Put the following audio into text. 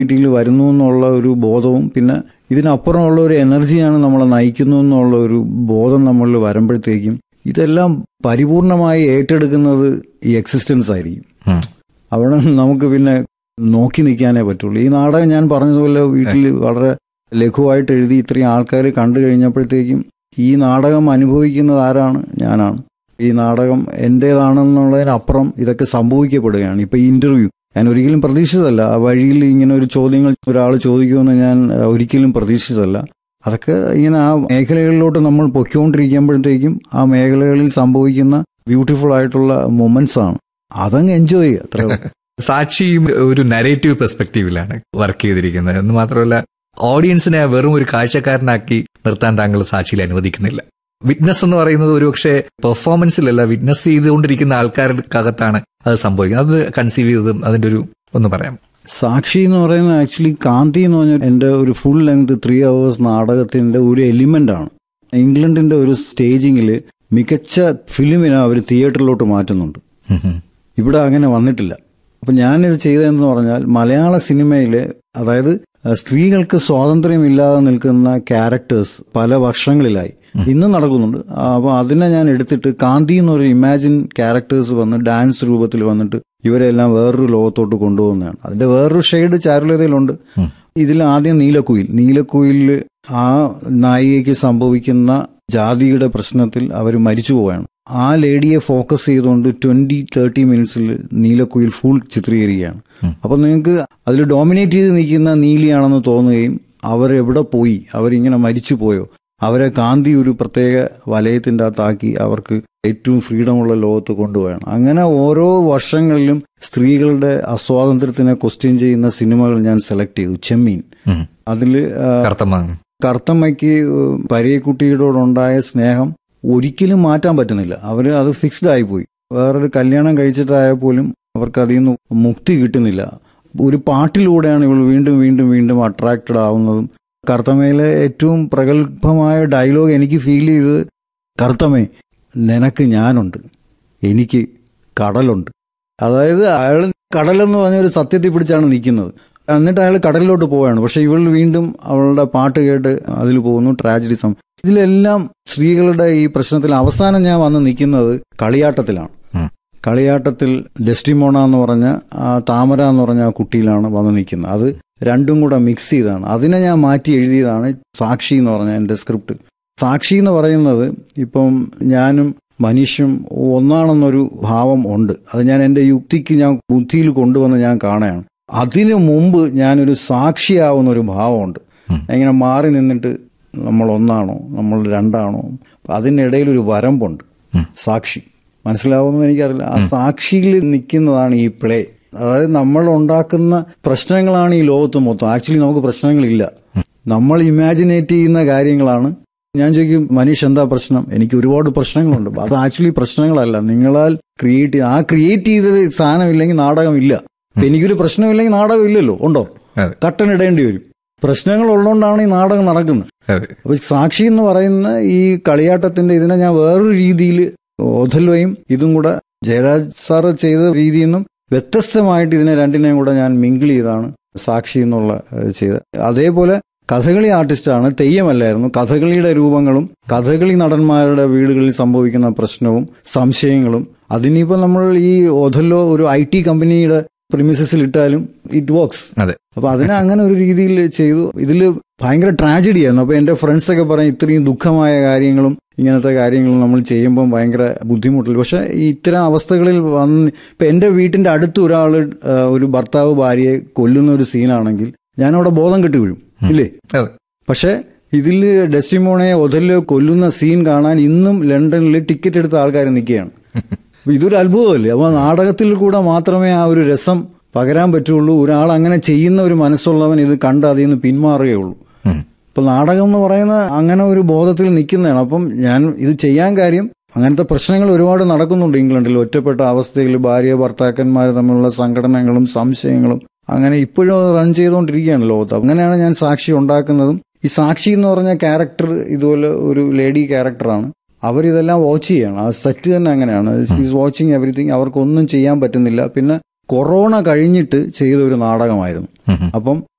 മീറ്റിംഗിൽ വരുന്നു എന്നുള്ള ഒരു ബോധവും പിന്നെ ഇതിനപ്പുറമുള്ള ഒരു എനർജിയാണ് നമ്മളെ നയിക്കുന്നു എന്നുള്ള ഒരു ബോധം നമ്മളിൽ വരുമ്പോഴത്തേക്കും ഇതെല്ലാം പരിപൂർണമായി ഏറ്റെടുക്കുന്നത് ഈ എക്സിസ്റ്റൻസ് ആയിരിക്കും ഉം. അവിടെ നമുക്ക് പിന്നെ നോക്കി നിൽക്കാനേ പറ്റുള്ളൂ ഈ നാടകം ഞാൻ പറഞ്ഞതുപോലെ വീട്ടിൽ വളരെ ലഘുവായിട്ട് എഴുതി ഇത്രയും ആൾക്കാർ കണ്ടു കഴിഞ്ഞപ്പോഴത്തേക്കും ഈ നാടകം അനുഭവിക്കുന്നത് ആരാണ് ഞാനാണ് ഈ നാടകം എൻ്റേതാണെന്നുള്ളതിനപ്പുറം ഇതൊക്കെ സംഭവിക്കപ്പെടുകയാണ് ഇപ്പൊ ഈ ഇന്റർവ്യൂ ഞാൻ ഒരിക്കലും പ്രതീക്ഷിച്ചതല്ല ആ വഴിയിൽ ഇങ്ങനെ ഒരു ചോദ്യങ്ങൾ ഒരാൾ ചോദിക്കുമെന്ന് ഞാൻ അഹ്, ഒരിക്കലും പ്രതീക്ഷിച്ചതല്ല അതൊക്കെ ഇങ്ങനെ ആ മേഖലകളിലോട്ട് നമ്മൾ പൊയ്ക്കൊണ്ടിരിക്കുമ്പോഴത്തേക്കും ആ മേഖലകളിൽ സംഭവിക്കുന്ന ബ്യൂട്ടിഫുൾ ആയിട്ടുള്ള മൊമെന്റ്സ് ആണ് അതങ്ങ് എൻജോയ് ചെയ്യുക അത്രേ ഉള്ളൂ. സാക്ഷിയും ഒരു നരേറ്റീവ് പെർസ്പെക്റ്റീവിലാണ് വർക്ക് ചെയ്തിരിക്കുന്നത് എന്ന് മാത്രമല്ല ഓഡിയൻസിനെ വെറും ഒരു കാഴ്ചക്കാരനാക്കി നിർത്താൻ താങ്കൾ സാക്ഷിയിൽ അനുവദിക്കുന്നില്ല വിറ്റ്നസ് എന്ന് പറയുന്നത് ഒരുപക്ഷെ പെർഫോമൻസിലല്ല വിറ്റ്നസ് ചെയ്തുകൊണ്ടിരിക്കുന്ന ആൾക്കാർക്കകത്താണ് അത് സംഭവിക്കുന്നത് അത് കൺസീവ് ചെയ്തതും അതിന്റെ ഒരു ഒന്ന് പറയാം സാക്ഷി എന്ന് പറയുന്നത് ആക്ച്വലി കാന്തി എന്ന് പറഞ്ഞ എൻ്റെ ഒരു ഫുൾ ലെങ്ത് ത്രീ അവേഴ്സ് നാടകത്തിന്റെ ഒരു എലിമെന്റ് ആണ് ഇംഗ്ലണ്ടിന്റെ ഒരു സ്റ്റേജിങ്ങിൽ മികച്ച ഫിലിമിനെ അവർ തിയേറ്ററിലോട്ട് മാറ്റുന്നുണ്ട് ഇവിടെ അങ്ങനെ വന്നിട്ടില്ല അപ്പൊ ഞാനിത് ചെയ്തതെന്ന് പറഞ്ഞാൽ മലയാള സിനിമയിലെ അതായത് അഹ് സ്ത്രീകൾക്ക് സ്വാതന്ത്ര്യമില്ലാതെ നിൽക്കുന്ന ക്യാരക്ടേഴ്സ് പല വർഷങ്ങളിലായി ഇന്നും നടക്കുന്നുണ്ട് ആ, അപ്പൊ അതിനെ ഞാൻ എടുത്തിട്ട് കാന്തി എന്നൊരു ഇമാജിൻ ക്യാരക്ടേഴ്സ് വന്ന് ഡാൻസ് രൂപത്തിൽ വന്നിട്ട് ഇവരെല്ലാം വേറൊരു ലോകത്തോട്ട് കൊണ്ടുപോകുന്നതാണ് അതിന്റെ വേറൊരു ഷെയ്ഡ് ചാരുലതയിലുണ്ട് ഇതിൽ ആദ്യം നീലക്കുയിൽ നീലക്കുയിലിൽ ആ നായികയ്ക്ക് സംഭവിക്കുന്ന ജാതിയുടെ പ്രശ്നത്തിൽ അവർ മരിച്ചു പോവുകയാണ് ആ ലേഡിയെ ഫോക്കസ് ചെയ്തുകൊണ്ട് ട്വന്റി തേർട്ടി മിനിറ്റ്സിൽ നീലക്കുയിൽ ഫുൾ ചിത്രീകരിക്കുകയാണ് അപ്പൊ നിങ്ങൾക്ക് അതിൽ ഡോമിനേറ്റ് ചെയ്ത് നിൽക്കുന്ന നീലിയാണെന്ന് തോന്നുകയും അവരെവിടെ പോയി അവരിങ്ങനെ മരിച്ചു പോയോ അവരെ കാന്തി ഒരു പ്രത്യേക വലയത്തിൻ്റെ അകത്താക്കി അവർക്ക് ഏറ്റവും ഫ്രീഡമുള്ള ലോകത്ത് കൊണ്ടുപോയാണ് അങ്ങനെ ഓരോ വർഷങ്ങളിലും സ്ത്രീകളുടെ അസ്വാതന്ത്ര്യത്തിനെ ക്വസ്റ്റ്യൻ ചെയ്യുന്ന സിനിമകൾ ഞാൻ സെലക്ട് ചെയ്തു ചെമ്മീൻ ഉം. അതിൽ കറുത്തമ്മ കറുത്തമ്മയ്ക്ക് പരയക്കുട്ടിയോടുണ്ടായ സ്നേഹം ഒരിക്കലും മാറ്റാൻ പറ്റുന്നില്ല അവർ അത് ഫിക്സ്ഡ് ആയിപ്പോയി വേറൊരു കല്യാണം കഴിച്ചിട്ടായാൽ പോലും അവർക്ക് അതിൽ നിന്ന് മുക്തി കിട്ടുന്നില്ല ഒരു പാട്ടിലൂടെയാണ് ഇവൾ വീണ്ടും വീണ്ടും വീണ്ടും അട്രാക്റ്റഡ് ആവുന്നതും കറുത്തമ്മയിലെ ഏറ്റവും പ്രഗത്ഭമായ ഡയലോഗ് എനിക്ക് ഫീൽ ചെയ്തത് കറുത്തമ്മേ നിനക്ക് ഞാനുണ്ട് എനിക്ക് കടലുണ്ട് അതായത് അയാൾ കടലെന്ന് പറഞ്ഞ ഒരു സത്യത്തിൽ പിടിച്ചാണ് നിൽക്കുന്നത് എന്നിട്ട് അയാൾ കടലിലോട്ട് പോവുകയാണ് പക്ഷെ ഇവൾ വീണ്ടും അവളുടെ പാട്ട് കേട്ട് അതിൽ പോകുന്നു ട്രാജഡി സം ഇതിലെല്ലാം സ്ത്രീകളുടെ ഈ പ്രശ്നത്തിൽ അവസാനം ഞാൻ വന്ന് നിൽക്കുന്നത് കളിയാട്ടത്തിലാണ് ഉം. കളിയാട്ടത്തിൽ ഡെസ്റ്റിമോണ എന്ന് പറഞ്ഞ ആ താമര എന്ന് പറഞ്ഞ ആ കുട്ടിയിലാണ് വന്ന് നിൽക്കുന്നത് അത് രണ്ടും കൂടെ മിക്സ് ചെയ്താണ് അതിനെ ഞാൻ മാറ്റി എഴുതിയതാണ് സാക്ഷി എന്ന് പറഞ്ഞ എൻ്റെ സ്ക്രിപ്റ്റ് സാക്ഷി എന്ന് പറയുന്നത് ഇപ്പം ഞാനും മനുഷ്യം ഒന്നാണെന്നൊരു ഭാവം ഉണ്ട് അത് ഞാൻ എൻ്റെ യുക്തിക്ക് ഞാൻ ബുദ്ധിയിൽ കൊണ്ടുവന്ന് ഞാൻ കാണുകയാണ് അതിനു മുമ്പ് ഞാനൊരു സാക്ഷിയാവുന്ന ഒരു ഭാവമുണ്ട് ഇങ്ങനെ മാറി നിന്നിട്ട് നമ്മൾ ഒന്നാണോ നമ്മൾ രണ്ടാണോ അതിനിടയിൽ ഒരു വരമ്പുണ്ട് സാക്ഷി മനസ്സിലാവുമെന്ന് എനിക്കറിയില്ല ആ സാക്ഷിയിൽ നിൽക്കുന്നതാണ് ഈ പ്ലേ അതായത് നമ്മൾ ഉണ്ടാക്കുന്ന പ്രശ്നങ്ങളാണ് ഈ ലോകത്ത് മൊത്തം ആക്ച്വലി നമുക്ക് പ്രശ്നങ്ങളില്ല നമ്മൾ ഇമാജിനേറ്റ് ചെയ്യുന്ന കാര്യങ്ങളാണ് ഞാൻ ചോദിക്കും മനീഷ് എന്താ പ്രശ്നം എനിക്ക് ഒരുപാട് പ്രശ്നങ്ങളുണ്ട് അത് ആക്ച്വലി പ്രശ്നങ്ങളല്ല നിങ്ങളാൽ ക്രിയേറ്റ് ആ ക്രിയേറ്റ് ചെയ്തത് സാധനമില്ലെങ്കിൽ നാടകമില്ല ഇപ്പൊ എനിക്കൊരു പ്രശ്നമില്ലെങ്കിൽ നാടകം ഇല്ലല്ലോ ഉണ്ടോ അതെ കട്ടൻ ഇടേണ്ടി വരും പ്രശ്നങ്ങൾ ഉള്ളതുകൊണ്ടാണ് ഈ നാടകം നടക്കുന്നത് അതെ അപ്പൊ സാക്ഷി എന്ന് പറയുന്ന ഈ കളിയാട്ടത്തിന്റെ ഇതിനെ ഞാൻ വേറൊരു രീതിയിൽ ഓഥല്ലോയും ഇതും കൂടെ ജയരാജ് സാറ് ചെയ്ത രീതിയിൽ നിന്നും വ്യത്യസ്തമായിട്ട് ഇതിനെ രണ്ടിനെയും കൂടെ ഞാൻ മിങ്കിൾ ചെയ്താണ് സാക്ഷി എന്നുള്ള ഏഹ്, ചെയ്തത് അതേപോലെ കഥകളി ആർട്ടിസ്റ്റാണ് തെയ്യമല്ലായിരുന്നു കഥകളിയുടെ രൂപങ്ങളും കഥകളി നടന്മാരുടെ വീടുകളിൽ സംഭവിക്കുന്ന പ്രശ്നവും സംശയങ്ങളും അതിനിപ്പോ നമ്മൾ ഈ ഓഥല്ലോ ഒരു ഐ ടി കമ്പനിയുടെ പ്രിമിസസിൽ ഇട്ടാലും ഇറ്റ് വർക്ക്സ് അതെ അപ്പൊ അതിനെ അങ്ങനെ ഒരു രീതിയിൽ ചെയ്തു ഇതിൽ ഭയങ്കര ട്രാജഡി ആയിരുന്നു അപ്പൊ എന്റെ ഫ്രണ്ട്സ് ഒക്കെ പറയും ഇത്രയും ദുഃഖമായ കാര്യങ്ങളും ഇങ്ങനത്തെ കാര്യങ്ങളും നമ്മൾ ചെയ്യുമ്പോൾ ഭയങ്കര ബുദ്ധിമുട്ടില്ല പക്ഷെ ഈ ഇത്തരം അവസ്ഥകളിൽ വന്ന് ഇപ്പൊ എന്റെ വീട്ടിന്റെ അടുത്ത് ഒരാൾ ഒരു ഭർത്താവ് ഭാര്യയെ കൊല്ലുന്ന ഒരു സീനാണെങ്കിൽ ഞാൻ അവിടെ ബോധം കെട്ടി വീഴും ഇല്ലേ അതെ പക്ഷെ ഇതിൽ ഡെസ്റ്റിമോണെ ഒതല്ലോ കൊല്ലുന്ന സീൻ കാണാൻ ഇന്നും ലണ്ടനിൽ ടിക്കറ്റ് എടുത്ത ആൾക്കാർ നിൽക്കുകയാണ് അപ്പൊ ഇതൊരു അത്ഭുതമല്ലേ അപ്പൊ നാടകത്തിൽ കൂടെ മാത്രമേ ആ ഒരു രസം പകരാൻ പറ്റുള്ളൂ ഒരാൾ അങ്ങനെ ചെയ്യുന്ന ഒരു മനസ്സുള്ളവൻ ഇത് കണ്ട് അതിൽ നിന്ന് പിന്മാറുകയുള്ളൂ ഉം. ഇപ്പൊ നാടകം എന്ന് പറയുന്ന അങ്ങനെ ഒരു ബോധത്തിൽ നിൽക്കുന്നതാണ് അപ്പം ഞാൻ ഇത് ചെയ്യാൻ കാര്യം അങ്ങനത്തെ പ്രശ്നങ്ങൾ ഒരുപാട് നടക്കുന്നുണ്ട് ഇംഗ്ലണ്ടിൽ ഒറ്റപ്പെട്ട അവസ്ഥയിൽ ഭാര്യ ഭർത്താക്കന്മാർ തമ്മിലുള്ള സംഘടനകളും സംശയങ്ങളും അങ്ങനെ ഇപ്പോഴും അത് റൺ ചെയ്തുകൊണ്ടിരിക്കുകയാണ് ലോകത്ത് അങ്ങനെയാണ് ഞാൻ സാക്ഷി ഉണ്ടാക്കുന്നതും ഈ സാക്ഷി എന്ന് പറഞ്ഞ ക്യാരക്ടർ ഇതുപോലെ ഒരു ലേഡി ക്യാരക്ടറാണ് അവരിതെല്ലാം വാച്ച് ചെയ്യാണ് ആ സെറ്റ് തന്നെ അങ്ങനെയാണ് ഈസ് വാച്ചിങ് എവറിത്തിങ് അവർക്കൊന്നും ചെയ്യാൻ പറ്റുന്നില്ല പിന്നെ കൊറോണ കഴിഞ്ഞിട്ട് ചെയ്ത ഒരു നാടകമായിരുന്നു ഉം ഉം. അപ്പം